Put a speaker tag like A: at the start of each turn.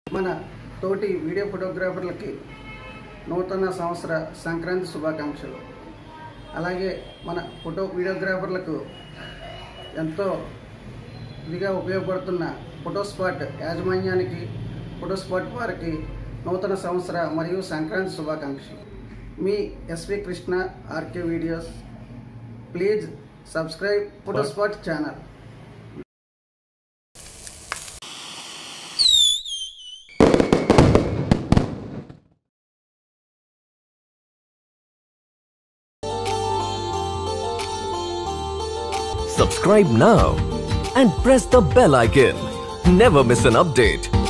A: మన తోటి వీడియో ఫోటోగ్రాఫర్లకి నూతన సంవత్సర సంక్రాంతి శుభాకాంక్షలు అలాగే మన ఫోటో వీడియోగ్రాఫర్లకు ఎంతో ఇదిగా ఉపయోగపడుతున్న ఫోటో స్పాట్ యాజమాన్యానికి ఫోటో స్పాట్ వారికి నూతన సంవత్సర మరియు సంక్రాంతి శుభాకాంక్షలు మీ SV Krishna RK videos please subscribe photo spot channel
B: Subscribe now and press the bell icon. Never miss an update.